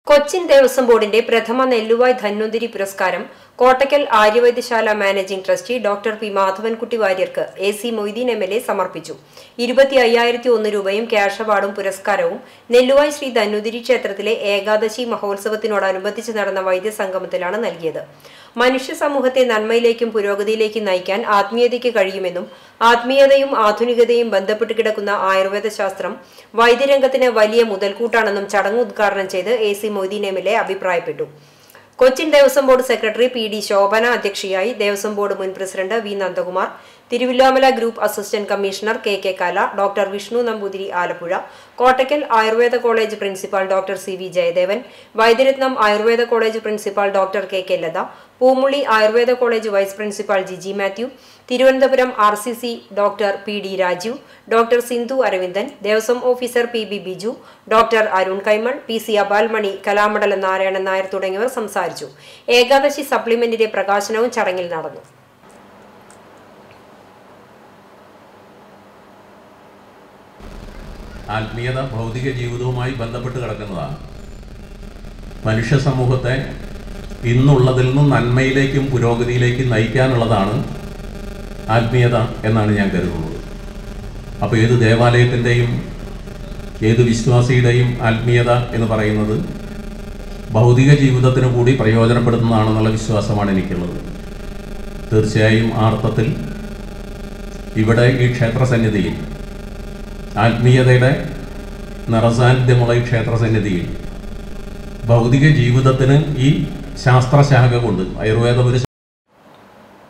കൊച്ചിൻ ദേവസ്വം ബോർഡിന്റെ പ്രഥമ നെല്ലുവായ് ധന്വന്തിരി പുരസ്കാരം Kottakkal Aryavaidyasala managing trustee doctor P Madhavankutty വാര്യർക്ക് A C Moideen M L A സമർപ്പിച്ചു ഇരുപത്തി അയ്യായിരത്തി ഒന്ന് രൂപയും ക്യാഷ് അവാർഡും പുരസ്കാരവും നെല്ലുവായ് ശ്രീ ധന്വന്തിരി ക്ഷേത്രത്തിലെ ഏകാദശി മഹോത്സവത്തിനോടനുബന്ധിച്ച് നടന്ന വൈദ്യസംഗമത്തിലാണ് നൽകിയത് മനുഷ്യ സമൂഹത്തെ നന്മയിലേക്കും പുരോഗതിയിലേക്കും നയിക്കാൻ ആത്മീയതയ്ക്ക് കഴിയുമെന്നും ആത്മീയതയും ആധുനികതയും ബന്ധപ്പെട്ട് കിടക്കുന്ന ആയുർവേദ ശാസ്ത്രം വൈദ്യരംഗത്തിന് വലിയ മുതൽക്കൂട്ടാണെന്നും ചടങ്ങ് ഉദ്ഘാടനം ചെയ്ത് A C Moideen M L A അഭിപ്രായപ്പെട്ടു Cochin Devaswom board secretary P D Sobhana അധ്യക്ഷയായി ദേവസ്വം ബോർഡ് മുൻ president V Nandakumar Thiruvilwamala group assistant commissioner K K Kala doctor Vishnu Namboothiri Alappuzha Kottakkal Ayurveda college principal doctor C V Jayadevan Vaidyaratnam Ayurveda college principal doctor K K Latha Poomully Ayurveda college vice principal Jiji Mathew Thiruvananthapuram R C C doctor P D Raju doctor Sindhu Aravindan Devaswom officer P B Biju doctor Arun Kaimal P C Abalmani Kalamandalam Narayanan Nair തുടങ്ങിയവർ സംസാരിച്ചു ഏകാദശി സപ്ലിമെന്റിന്റെ പ്രകാശനവും ചടങ്ങിൽ നടന്നു ആത്മീയത ഭൗതിക ജീവിതവുമായി ബന്ധപ്പെട്ട് കിടക്കുന്നതാണ് മനുഷ്യ സമൂഹത്തെ ഇന്നുള്ളതിൽ നിന്നും നന്മയിലേക്കും പുരോഗതിയിലേക്കും നയിക്കാനുള്ളതാണ് ആത്മീയത എന്നാണ് ഞാൻ കരുതുന്നത് അപ്പോൾ ഏത് ദേവാലയത്തിൻ്റെയും ഏത് വിശ്വാസിയുടെയും ആത്മീയത എന്ന് പറയുന്നത് ഭൗതിക ജീവിതത്തിന് കൂടി പ്രയോജനപ്പെടുത്തുന്നതാണെന്നുള്ള വിശ്വാസമാണ് എനിക്കുള്ളത് തീർച്ചയായും ആ അർത്ഥത്തിൽ ഇവിടെ ഈ ക്ഷേത്രസന്നിധിയിൽ ആത്മീയതയുടെ നിറസാന്നിധ്യമുള്ള ഈ ക്ഷേത്രസന്നിധിയിൽ ഭൗതിക ജീവിതത്തിന് ഈ ശാസ്ത്രശാഖ കൊണ്ട് ആയുർവേദം ഒരു